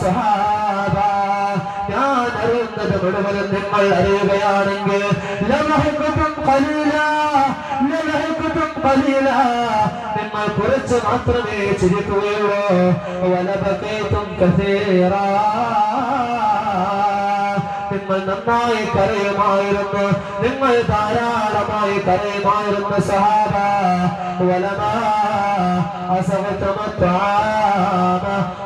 സഹാബ ഞാൻ അറിയുന്നത് മുഴുവനും നിങ്ങൾ അറിയുകയാണെങ്കിൽ ലമഹകുതും ഖലീലാ, ലമഹകുതും ഖലീലാ. നിങ്ങൾ കുറച്ച് മാത്രമേ ചിരിക്കുകയുള്ളൂ വലബകൈതും കസീറാ നിങ്ങൾ നന്നായി കരയുമായിരുന്നു നിങ്ങൾ ധാരാളമായി കരയുമായിരുന്നു സഹാബ വലമാ അസഹത്തും الطعام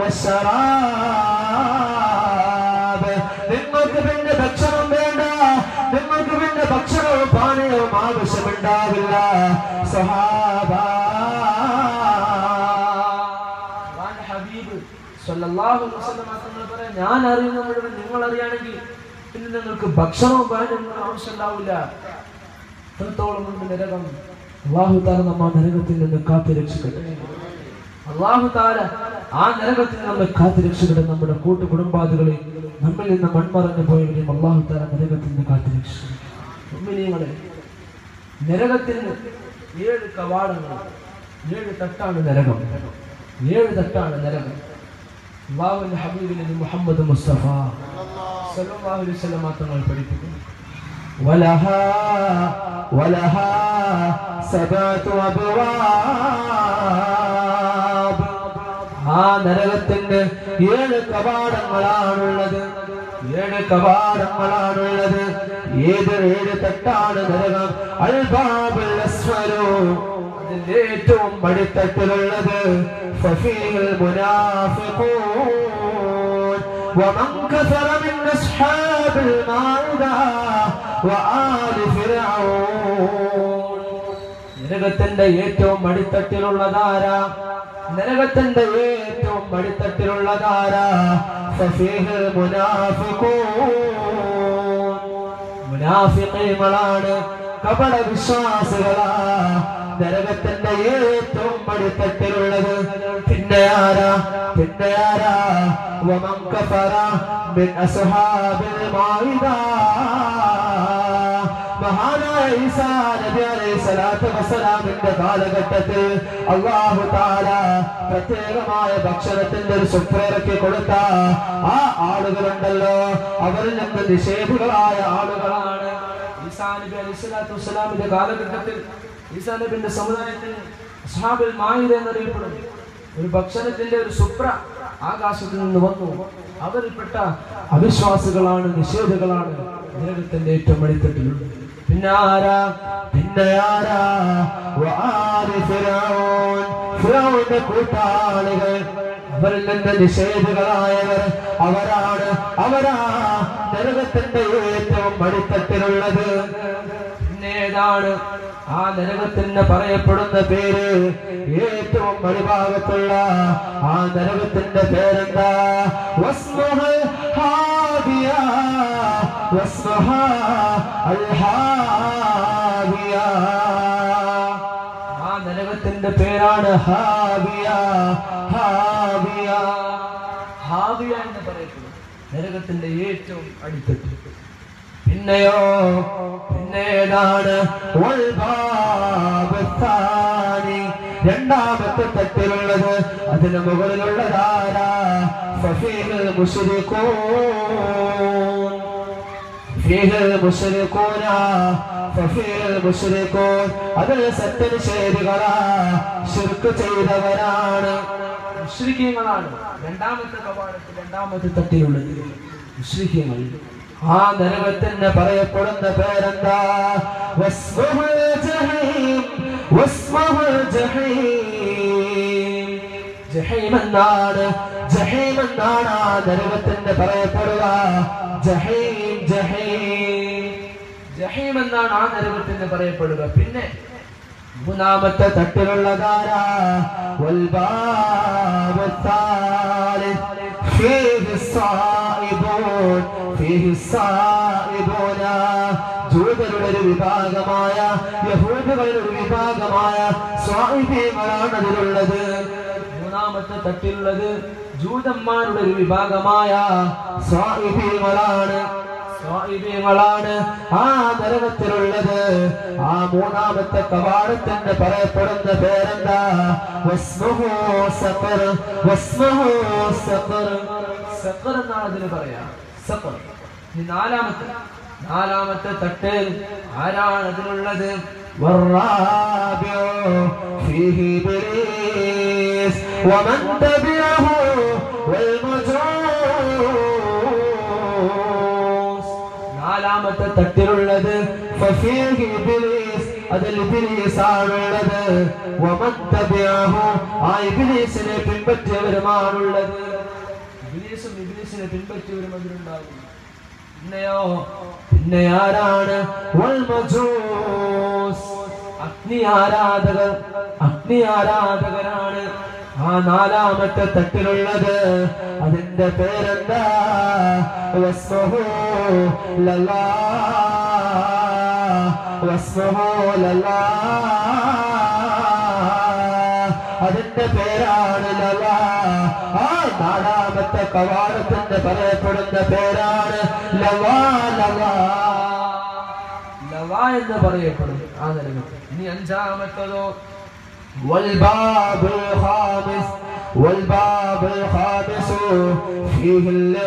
والشراب നിങ്ങൾക്ക് പിന്നെ ഭക്ഷണം വേണ്ട നിങ്ങൾക്ക് പിന്നെ ഭക്ഷണവും പാനീയവും ആവശ്യമുണ്ടാവില്ല സഹാബ അള്ളാന്റെ ഹബീബ് സല്ലല്ലാഹു അലൈഹി വസല്ലം തങ്ങൾ പറയാം ഞാൻ അറിയുന്ന മുഴുവൻ നിങ്ങൾ അറിയാണെങ്കിൽ പിന്നെ നിങ്ങൾക്ക് ഭക്ഷണവും പാനീയവും ആവശ്യം ഉണ്ടാവില്ല എത്രത്തോളം ഉണ്ട് നരകം അള്ളാഹു താല നമ്മ ആ നരകത്തിൽ നിന്ന് കാത്തു രക്ഷിക്കട്ടെ അള്ളാഹു താല ആ നരകത്തിൽ നമ്മെ കാത്തു രക്ഷിക്കട്ടെ നമ്മുടെ കൂട്ടു കുടുംബാദികളെ നമ്മിൽ നിന്ന് മൺമറഞ്ഞു പോയവരെയും അള്ളാഹു താല നരകത്തിൽ നിന്ന് കാത്തു രക്ഷിക്കട്ടെ ഉമ്മിനീങ്ങളെ നരകത്തിന് ഏഴ് കവാടങ്ങൾ ഏഴ് തട്ടാണ് നരകം ഏഴ് തട്ടാണ് നരകം അള്ളാഹുവിന്റെ ഹബീബിന് മുഹമ്മദ് മുസ്തഫ സല്ലല്ലാഹു അലൈഹി വസല്ലം തങ്ങൾ പഠിപ്പിക്കുന്നു ولها ولها سبعة أبواب ആ നരകത്തിന് ഏഴ് കവാടങ്ങളാണുള്ളത് ഏഴ് കവാടങ്ങളാണുള്ളത് ഏത് ഏഴ് തട്ടാണ് നരകം അൽബാബുൽ അസ്വലു അതിന്റെ ഏറ്റവും അടിത്തട്ടിലുള്ളത് ഫഫീൽ മുനാഫിഖൂൻ ومن كثر من أصحاب المائدة وآل فرعون നരകത്തിന്റെ ഏറ്റവും അടിത്തട്ടിലുള്ളതാരാ നരകത്തിന്റെ ഏറ്റവും അടിത്തട്ടിലുള്ളതാരാ ഫഫീഹിൽ മുനാഫിഖൂൻ മുനാഫിഖീങ്ങളാണ് കപട വിശ്വാസികളാ നരകത്തിന്റെ ഏറ്റവും അടിത്തട്ടിലുള്ളത് പിന്നെ ആരാ പിന്നെ ആരാ വമൻ കഫറ മിൻ അസ്ഹാബിൽ മാഇദ മഹാനായ ഈസാ നബി അലൈഹി സ്വലാത്തു വസ്സലാമിന്റെ കാലഘട്ടത്തിൽ അള്ളാഹു താല പ്രത്യേകമായ ഭക്ഷണത്തിന്റെ ഒരു സുപ്രേറക്കി കൊടുത്ത ആ ആളുകളുണ്ടല്ലോ അവരിൽ നിന്ന് നിഷേധികളായ ആളുകളാണ് ഈസാ നബി അലൈഹി സ്വലാത്തു വസ്സലാമിന്റെ കാലഘട്ടത്തിൽ ഈസാ നബിന്റെ സമുദായത്തിന് അസ്ഹാബുൽ മായിദ എന്നറിയപ്പെടുന്നു ഒരു ഭക്ഷണത്തിന്റെ ഒരു സുപ്ര ആകാശത്തിൽ നിന്ന് വന്നു അവരിൽപ്പെട്ട അവിശ്വാസികളാണ് നിഷേധികളാണ് നരകത്തിന്റെ ഏറ്റവും അടിത്തട്ടിലുള്ളത് പിന്നെ ആരാ പിന്നെ ആരാ വആലി ഫിറഔൻ ഫിറഔന്റെ കൂട്ടാളികൾ അവരിൽ നിന്ന് നിഷേധികളായവർ അവരാണ് അവരാ നരകത്തിന്റെ ഏറ്റവും അടിത്തട്ടിലുള്ളത് പിന്നേതാണ് ആ നരകത്തിന് പറയപ്പെടുന്ന പേര് ഏറ്റവും അടിഭാഗത്തുള്ള ആ നരകത്തിന്റെ പേരെന്താ വസ്മുഹൽ ഹാദിയ വസ്മുഹ അൽ ഹാദിയ ആ നരകത്തിന്റെ പേരാണ് ഹാദിയ ഹാദിയ ഹാവിയ എന്ന് പറയപ്പെടുന്നു നരകത്തിന്റെ ഏറ്റവും അടിത്തട്ട് പിന്നെയോ പിന്നേതാണ് വൽബാബത്താനി രണ്ടാമത്തെ തട്ടിലുള്ളത് അതിന് മുകളിലുള്ളതാരാ ഫഫീഹൽ മുശ്രികൂൻ ഫീഹൽ മുശ്രികൂന ഫഫീഹൽ മുശ്രികൂൻ അതിൽ സത്യനിഷേധികളാ ശിർക്ക് ചെയ്തവരാണ് മുശ്രിക്കീങ്ങളാണ് രണ്ടാമത്തെ കവാടത്തിൽ രണ്ടാമത്തെ തട്ടിലുള്ളത് മുശ്രിക്കീങ്ങൾ ആ നരകത്തിന് പറയപ്പെടുന്ന പേരെന്താ വസ്മുഹുൽ ജഹീം വസ്മുഹുൽ ജഹീം ജഹീം എന്നാണ് ജഹീം എന്നാണ് ആ നരകത്തിന് പറയപ്പെടുക ജഹീം ജഹീം ജഹീം എന്നാണ് ആ നരകത്തിന് പറയപ്പെടുക പിന്നെ മൂന്നാമത്തെ തട്ടിലുള്ളതാരാ വൽബാബു الثالث فيه الصائبون فيه الصائبون ജൂതരുടെ ഒരു വിഭാഗമായ യഹൂദകളുടെ ഒരു വിഭാഗമായ സ്വാഹിബീങ്ങളാണ് അതിലുള്ളത് മൂന്നാമത്തെ തട്ടിലുള്ളത് ജൂതന്മാരുടെ ഒരു വിഭാഗമായ സ്വാഹിബീങ്ങളാണ് സ്വാഹിബീങ്ങളാണ് ആ നരകത്തിലുള്ളത് ആ മൂന്നാമത്തെ കവാടത്തിന്റെ പറയപ്പെടുന്ന പേരെന്താ വസ്മുഹു സഖർ വസ്മുഹു സഖർ സഖർ എന്നാണ് അതിന് പറയാ സഖർ ഇനി നാലാമത്തെ നാലാമത്തെ തട്ട് ആരാണ് അതിനുള്ളത് والرابع فيه إبليس ومن تبعه والمجوس നാലാമത്തെ തട്ടിലുള്ളത് ففيه إبليس അതിൽ ഇബിലീസ് ആണുള്ളത് ومن تبعه ആ ഇബിലീസിനെ പിൻപറ്റിയവരുമാണുള്ളത് ഇബിലീസും ഇബിലീസിനെ പിൻപറ്റിയവരും അതിലുണ്ടാകും പിന്നെയോ പിന്നെ ആരാണ് വൽമജൂസ് അഗ്നി ആരാധകർ അഗ്നി ആരാധകരാണ് ആ നാലാമത്തെ തട്ടിലുള്ളത് അതിന്റെ പേരെന്താ വസ്മഹു ലല്ലാ വസ്മഹു ലല്ലാ അതിന്റെ പേരാണ് ലല ആ നാലാമത്തെ കവാടത്തിന്റെ പറയപ്പെടുന്ന പേരാണ് ലവാ ലവാ ലവ എന്ന് പറയപ്പെടുന്നു ആ നിലക്ക് ഇനി അഞ്ചാമത്തതോ والباب الخامس والباب الخامس فيه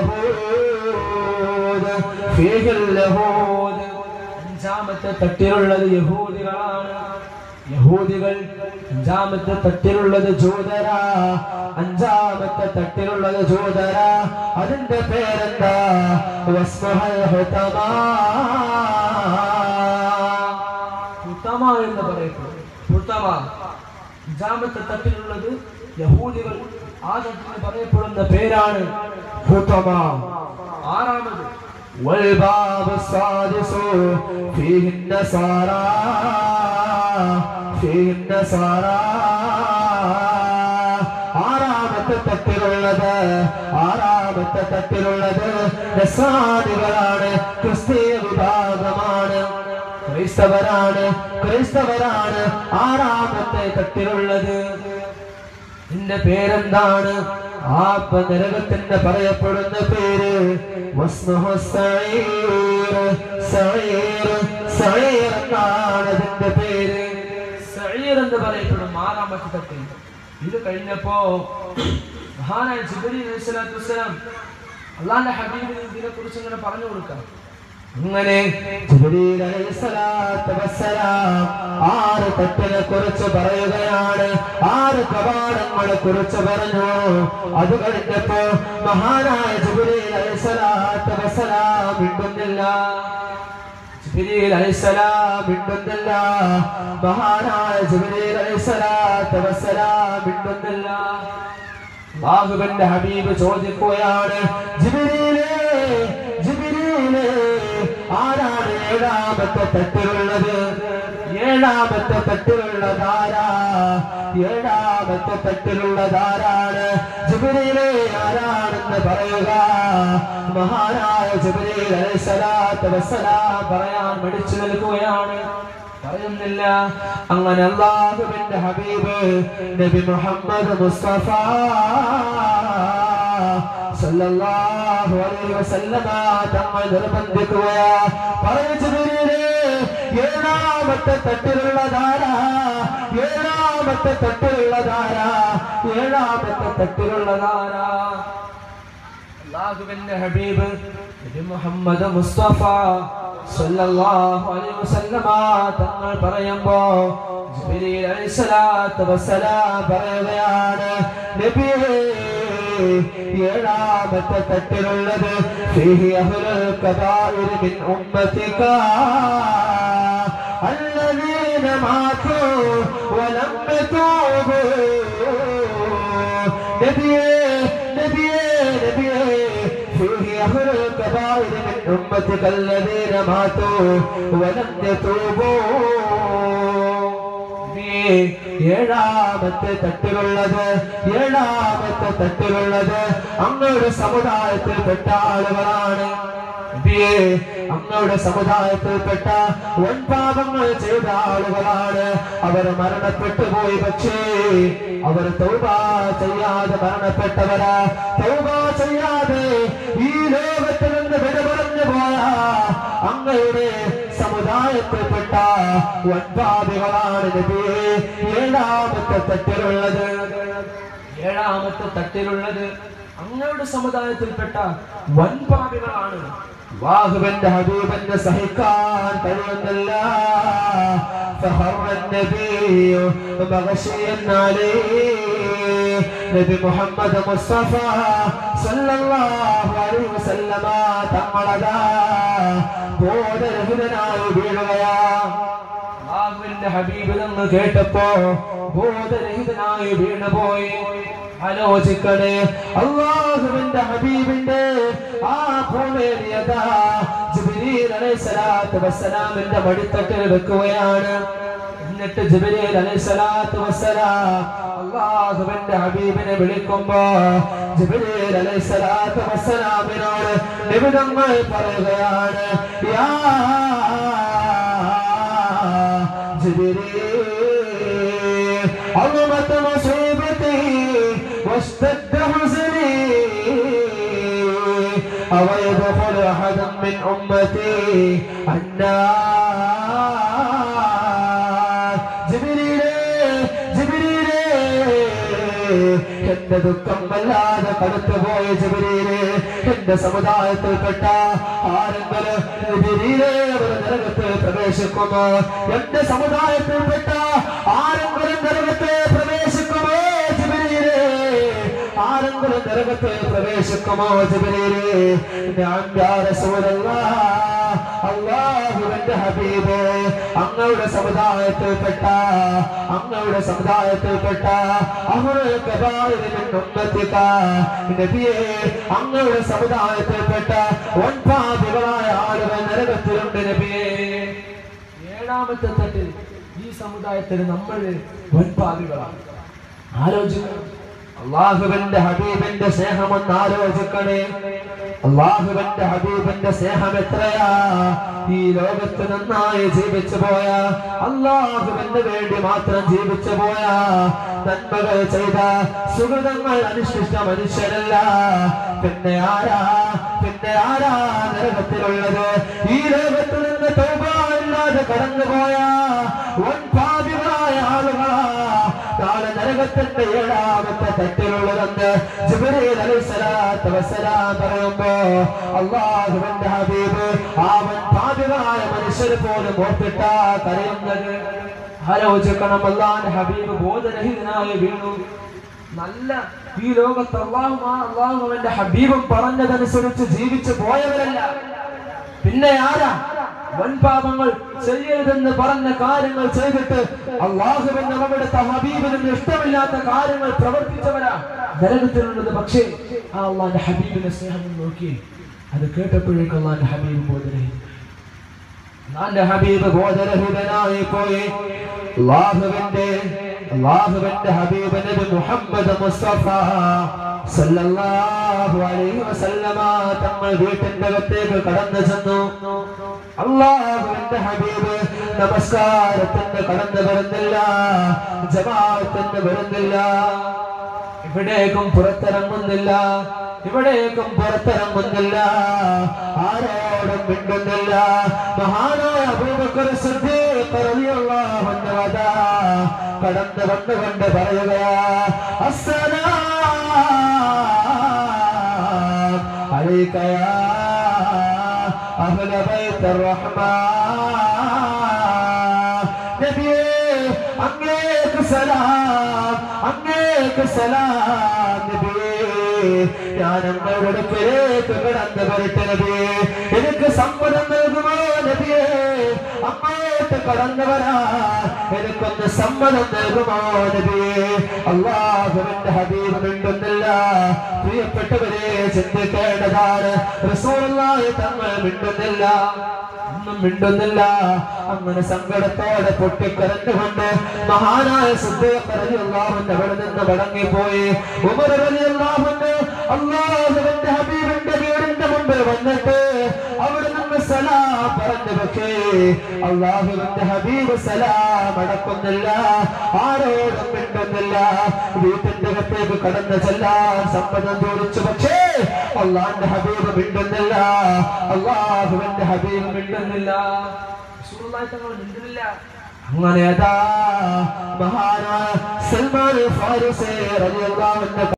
اليهود فيه اليهود അഞ്ചാമത്തെ തട്ടിലുള്ളത് യഹൂദികളാണ് യഹൂദികൾ അഞ്ചാമത്തെ തട്ടിലുള്ളത് ജൂതര അഞ്ചാമത്തെ തട്ടിലുള്ളത് ജൂതര അതിന്റെ പേരെന്താ വസ്മഹൽ ഹുതമാ. ഹുത്തമ എന്ന് പറയപ്പെടുന്നു ഹുത്തമ അഞ്ചാമത്തെ തട്ടിലുള്ളത് യഹൂദികൾ ആ തട്ടിന് പറയപ്പെടുന്ന പേരാണ് ഹുതമാ. ആറാമത് والباب السادس فيه النصارى فيه النصارى ആറാമത്തെ തട്ടിലുള്ളത് ആറാമത്തെ തട്ടിലുള്ളത് നസാനികളാണ് ക്രിസ്തീയ വിഭാഗമാണ് ക്രൈസ്തവരാണ് ക്രൈസ്തവരാണ് ആറാമത്തെ തട്ടിലുള്ളത് നിന്റെ പേരെന്താണ് ആ പ- നരകത്തിന്റെ പറയപ്പെടുന്ന പേര് വസ്മുഹു സഈർ, സഈർ, സഈർ എന്നാണ് അതിന്റെ പേര് സഈർ എന്ന് പറയപ്പെടും ആറാമത്തെ തട്ടിൽ ഇത് കഴിഞ്ഞപ്പോ മഹാനായ ജിബരി അലൈഹി സ്വലാത്തു വസ്സലാം അള്ളാന്റെ ഹബീബിന് ഇതിനെ കുറിച്ച് ഇങ്ങനെ പറഞ്ഞു കൊടുക്കാം അങ്ങനെ ജിബ്രീൽ അലൈഹിസ്സലാത്തു വസ്സലാം ആറ് തട്ടിനെ കുറിച്ച് പറയുകയാണ് ആറ് കവാടങ്ങളെ കുറിച്ച് പറഞ്ഞു അത് കഴിഞ്ഞപ്പോ മഹാനായ ജിബ്രീൽ അലൈഹിസ്സലാത്തു വസ്സലാം മിണ്ടുന്നില്ല ജിബ്രീൽ അലൈഹിസ്സലാം മിണ്ടുന്നില്ല മഹാനായ ജിബ്രീൽ അലൈഹിസ്സലാത്തു വസ്സലാം മിണ്ടുന്നില്ല അള്ളാഹുവിന്റെ ഹബീബ് ചോദിക്കുകയാണ് ജിബ്രീലേ ജിബ്രീലേ ആരാണ് ഏഴാമത്തെ തട്ടിലുള്ളത് ഏഴാമത്തെ തട്ടിലുള്ളതാരാ ഏഴാമത്തെ തട്ടിലുള്ളതാരാണ് ജിബ്രീലേ ആരാണെന്ന് പറയുക മഹാനായ ജിബ്രീൽ അലൈഹിസ്സലാത്തു വസ്സലാം പറയാൻ മടിച്ചു നിൽക്കുകയാണ് പറയുന്നില്ല അങ്ങനെ അള്ളാഹുവിന്റെ ഹബീബ് നബി മുഹമ്മദ് മുസ്തഫ സല്ലല്ലാഹു അലൈഹി വസല്ലമ തങ്ങൾ നിർബന്ധിക്കുകയാ പറഞ്ഞു ജിബ്രീലേ, ഏഴാമത്തെ തട്ടിലുള്ളതാരാ ഏഴാമത്തെ തട്ടിലുള്ളതാരാ ഏഴാമത്തെ തട്ടിലുള്ളതാരാ അള്ളാഹുവിന്റെ ഹബീബ് നബി മുഹമ്മദ് മുസ്തഫ സല്ലല്ലാഹു അലൈഹി വസല്ലമ തങ്ങൾ പറയുമ്പോ ജിബ്രീൽ അലൈഹിസ്സലാത്തു വസ്സലാം പറയുകയാണ് നബിയേ ഏഴാമത്തെ തട്ടിലുള്ളത് ഫീഹി അഹ്ലുൽ കബായിർ മിൻ ഉമ്മതിക الذين ماتوا ولم يتوبوا نبيه نبيه نبيه فيه أهل الكبائر من أمتك الذين ماتوا ولم يتوبوا നബിയേ, ഏഴാമത്തെ തട്ടിലുള്ളത് ഏഴാമത്തെ തട്ടിലുള്ളത് അങ്ങയുടെ സമുദായത്തിൽപ്പെട്ട ആളുകളാണ് നബിയേ, അങ്ങയുടെ സമുദായത്തിൽപ്പെട്ട വൻപാപങ്ങൾ ചെയ്ത ആളുകളാണ് അവർ മരണപ്പെട്ടു പോയി പക്ഷേ അവർ തൗബ ചെയ്യാതെ മരണപ്പെട്ടവരാ തൗബ ചെയ്യാതെ ഈ ലോകത്തിൽ നിന്ന് വിട പറഞ്ഞു പോയ അങ്ങയുടെ സമുദായത്തിൽപ്പെട്ട വൻപാപികളാണ് നബിയെ ഏഴാമത്തെ തട്ടിലുള്ളത് ഏഴാമത്തെ തട്ടിലുള്ളത് അങ്ങയുടെ സമുദായത്തിൽപ്പെട്ട വൻപാപികളാണ് അള്ളാഹുവിന്റെ ഹബീബിന്റെ സഹിക്കാൻ കഴിയുന്നില്ല فخر النبي مغشيا عليه നബി മുഹമ്മദ് മുസ്തഫ സല്ലല്ലാഹു അലൈഹി വസല്ലമ തങ്ങളതാ ബോധരഹിതനായി വീഴുകയാ അള്ളാഹുവിന്റെ ഹബീബ് എന്ന് കേട്ടപ്പോ ബോധരഹിതനായി വീണുപോയി ആലോചിക്കണേ അള്ളാഹുവിന്റെ ഹബീബിന്റെ ആ ഭൂമേലിയതാ ജിബ്രീൽ അലൈഹിസ്സലാത്തു വസ്സലാമിന്റെ മടിത്തട്ടിൽ വെക്കുകയാണ് എന്നിട്ട് ജിബ്രീൽ അലൈഹിസ്സലാത്തു വസ്സലാം അള്ളാഹുവിന്റെ ഹബീബിനെ വിളിക്കുമ്പോ ജിബ്രീൽ അലൈഹിസ്സലാത്തു വസ്സലാമിനോട് നിബിധങ്ങൾ പറയുകയാണ് യാ ജിബ്രീൽ عظمت مصيبتي واشتد حزني أو يدخل أحد من أمتي النار جبريل جبريل എന്റെ ദുഃഖം വല്ലാതെ കടുത്തു പോയ ജബരീരെ എന്റെ സമുദായത്തിൽപ്പെട്ട ആരെങ്കിലും ജബരീരെ അവർ നരകത്തിൽ പ്രവേശിക്കുമോ എന്റെ സമുദായത്തിൽപ്പെട്ട ആരെങ്കിലും നരകത്തിൽ പ്രവേശിക്കുമോ ജബരീരെ ആരെങ്കിലും നരകത്തിൽ പ്രവേശിക്കുമോ ജബരീരെ ഞാൻ യാ റസൂലല്ലാഹ് അള്ളാഹുവിന്റെ ഹബീബ് അങ്ങയുടെ സമുദായത്തിൽപ്പെട്ട അങ്ങയുടെ സമുദായത്തിൽപ്പെട്ട അവരുടെ കബാലിനെത്തിക്ക നബിയെ അങ്ങയുടെ സമുദായത്തിൽപ്പെട്ട ഒൻപാതികളായ ആളുകൾ നരകത്തിലുണ്ട് നബിയെ ഏഴാമത്തെ തട്ടിൽ ഈ സമുദായത്തിൽ നമ്മൾ വൻപാപികളാണ് ആലോചിക്കണം അള്ളാഹുവിന്റെ ഹബീബിന്റെ സ്നേഹമൊന്ന് ആലോചിക്കണേ അള്ളാഹുവിന്റെ ഹബീബിന്റെ സ്നേഹം എത്രയാ ഈ ലോകത്ത് നന്നായി ജീവിച്ചു പോയ അള്ളാഹുവിന് വേണ്ടി മാത്രം ജീവിച്ചു പോയ നന്മകൾ ചെയ്ത സുഹൃതങ്ങൾ അനുഷ്ഠിച്ച മനുഷ്യരല്ല പിന്നെ ആരാ പിന്നെ ആരാ നരകത്തിലുള്ളത് ഈ ലോകത്ത് നിന്ന് തൗബായില്ലാതെ കടന്നുപോയ വൻപാപികളായ ആളുകളാ നാളെ നരകത്തിന്റെ ഏഴാമത്തെ തട്ടിലുള്ളതെന്ന് ജിബ്രീൽ അലൈഹിസ്സലാത്തു വസ്സലാം പറയുമ്പോ അള്ളാഹുവിന്റെ ഹബീബ് അവൻ പാപികളായ മനുഷ്യർ പോലും ഓർത്തിട്ടാ കരയുന്നത് ആലോചിക്കണം അള്ളാന്റെ ഹബീബ് ബോധരഹിതനായി വീണു നല്ല ഈ ലോകത്ത് അള്ളാഹു അള്ളാഹു അവന്റെ ഹബീബും പറഞ്ഞതനുസരിച്ച് ജീവിച്ചു പോയവരല്ല പിന്നെ ആരാ വൻപാപങ്ങൾ ചെയ്യരുതെന്ന് പറഞ്ഞ കാര്യങ്ങൾ ചെയ്തിട്ട് അള്ളാഹുവിന് അവിടുത്തെ ഹബീബിനും ഇഷ്ടമില്ലാത്ത കാര്യങ്ങൾ പ്രവർത്തിച്ചവരാ നരകത്തിലുള്ളത് പക്ഷേ ആ അള്ളാന്റെ ഹബീബിന്റെ സ്നേഹം ഒന്ന് നോക്കി അത് കേട്ടപ്പോഴേക്കും അള്ളാന്റെ ഹബീബ് ബോധരഹിതൻ അള്ളാന്റെ ഹബീബ് ബോധരഹിതനായി പോയി അള്ളാഹുവിന്റെ അള്ളാഹുവിന്റെ ഹബീബ് നബി മുഹമ്മദ് മുസ്തഫ സല്ലല്ലാഹു അലൈഹി വസല്ലമ തങ്ങൾ വീട്ടിന്റെ അകത്തേക്ക് കടന്നു ചെന്നു അള്ളാഹുവിന്റെ ഹബീബ് നമസ്കാരത്തിന് കടന്നു വരുന്നില്ല ജമാഅത്തിന് വരുന്നില്ല ഇവിടേക്കും പുറത്തിറങ്ങുന്നില്ല ഇവിടേക്കും പുറത്തിറങ്ങുന്നില്ല ആരോടും മിണ്ടുന്നില്ല മഹാനായ അബൂബക്കർ സിദ്ദീഖ് റളിയല്ലാഹു അൻഹു അതാ കടന്നു വന്നുകൊണ്ട് പറയുകയാ അസ്സലാം അലൈക യാ അഹ്ല ബൈത്ത് റഹ്മാൻ നബിയേ അങ്ങേക്ക് സലാം അങ്ങേക്ക് സലാം നബിയേ ഞാൻ അങ്ങയുടെ അടുക്കലേക്ക് കടന്നു വരട്ടെ നബിയേ എനിക്ക് സമ്മതം നൽകുമോ നബിയേ അങ്ങോട്ട് കടന്നു വരാ എനിക്കൊന്ന് സമ്മതം നൽകുമോ നബിയേ അള്ളാഹുവിന്റെ ഹബീബ് മിണ്ടുന്നില്ല പ്രിയപ്പെട്ടവരെ ചിന്തിക്കേണ്ടതാണ് റസൂലുള്ളാഹി തങ്ങൾ മിണ്ടുന്നില്ല ഒന്നും മിണ്ടുന്നില്ല അങ്ങനെ സങ്കടത്തോടെ പൊട്ടിക്കരഞ്ഞുകൊണ്ട് മഹാനായ സിദ്ദീഖ് റളിയല്ലാഹുവിന്റെ അവിടെ നിന്ന് മടങ്ങിപ്പോയി ഉമർ റളിയല്ലാഹുവിന്റെ അല്ലാഹുവിന്റെ ഹബീബിന്റെ വീടിന്റെ മുമ്പിൽ വന്നിട്ട് അവിടെ നിന്ന് സലാം പറഞ്ഞു പക്ഷേ അള്ളാഹുവിന്റെ ഹബീബ് സലാം അടക്കുന്നില്ല ആരോടും മിണ്ടുന്നില്ല വീട്ടിന്റെ അകത്തേക്ക് കടന്നു ചെല്ലാൻ സമ്മതം ചോദിച്ചു പക്ഷേ അള്ളാന്റെ ഹബീബ് മിണ്ടുന്നില്ല അള്ളാഹുവിന്റെ ഹബീബ് മിണ്ടുന്നില്ല റസൂലുള്ളാഹി തങ്ങൾ മിണ്ടുന്നില്ല അങ്ങനെ അതാ മഹാനായ സൽമാൻ ഫാരിസി റളിയല്ലാഹു അൻഹു